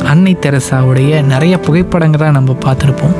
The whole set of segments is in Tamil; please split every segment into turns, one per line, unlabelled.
அன்னை தெரசாவுடைய நிறைய புகைப்படங்களை நம்ம பார்த்துருப்போம்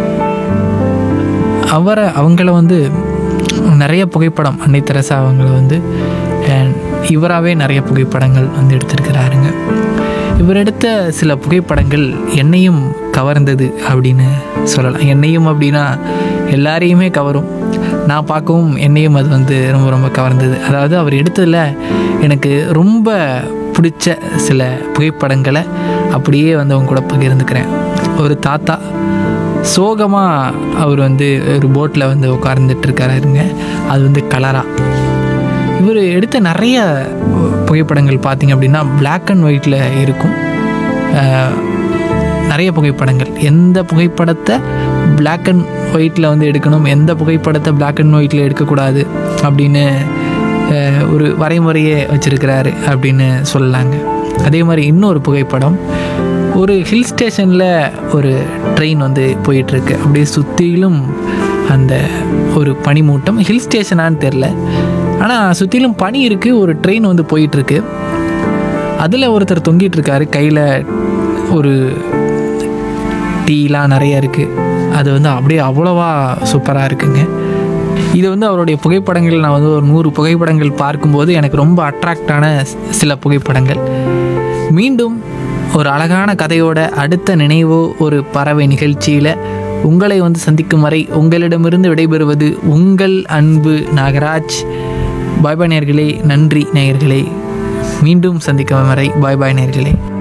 அவரை அவங்கள வந்து நிறைய புகைப்படம் அன்னை தெரசா அவங்கள வந்து அஹ், இவராகவே நிறைய புகைப்படங்கள் வந்து எடுத்திருக்கிறாருங்க இவர் எடுத்த சில புகைப்படங்கள் என்னையும் கவர்ந்தது அப்படின்னு சொல்லலாம் என்னையும் அப்படின்னா எல்லாரையுமே கவரும் நான் பார்க்கவும் என்னையும் அது வந்து ரொம்ப ரொம்ப கவர்ந்தது அதாவது அவர் எடுத்ததில் எனக்கு ரொம்ப பிடிச்ச சில புகைப்படங்களை அப்படியே வந்து அவங்க கூட பகிர்ந்துக்கிறேன் ஒரு தாத்தா சோகமாக அவர் வந்து ஒரு போட்டில் வந்து உட்கார்ந்துட்டு இருக்காருங்க அது வந்து கலராக இவர் எடுத்த நிறைய புகைப்படங்கள் பார்த்தீங்க அப்படின்னா Black அண்ட் ஒயிட்டில் இருக்கும் அஹ், நிறைய புகைப்படங்கள் எந்த புகைப்படத்தை Black அண்ட் ஒயிட்டில் வந்து எடுக்கணும் எந்த புகைப்படத்தை Black அண்ட் ஒயிட்டில் எடுக்கக்கூடாது அப்படின்னு அஹ், ஒரு வரைமுறையே வச்சுருக்கிறாரு அப்படின்னு சொல்லலாங்க அதே மாதிரி இன்னொரு புகைப்படம் ஒரு ஹில் ஸ்டேஷனில் ஒரு ட்ரெயின் வந்து போயிட்டுருக்கு அப்படியே சுற்றிலும் அந்த ஒரு பனிமூட்டம் ஹில் ஸ்டேஷனான்னு தெரில ஆனால் சுற்றிலும் பனி இருக்குது ஒரு ட்ரெயின் வந்து போயிட்டுருக்கு அதில் ஒருத்தர் தொங்கிட்டு இருக்காரு கையில் ஒரு டீலாம் நிறைய இருக்குது அது வந்து அப்படியே அவ்வளோவா சூப்பராக இருக்குங்க இது வந்து அவருடைய புகைப்படங்கள் நான் வந்து ஒரு நூறு புகைப்படங்கள் பார்க்கும்போது எனக்கு ரொம்ப அட்ராக்டான சில புகைப்படங்கள் மீண்டும் ஒரு அழகான கதையோட அடுத்த நினைவோ ஒரு பறவை நிகழ்ச்சியில் உங்களை வந்து சந்திக்கும் வரை உங்களிடமிருந்து விடைபெறுவது உங்கள் அன்பு நாகராஜ் பாய் பாய் நேயர்களே நன்றி நேயர்களே மீண்டும் சந்திக்கும் வரை பாய் பாய் நேயர்களே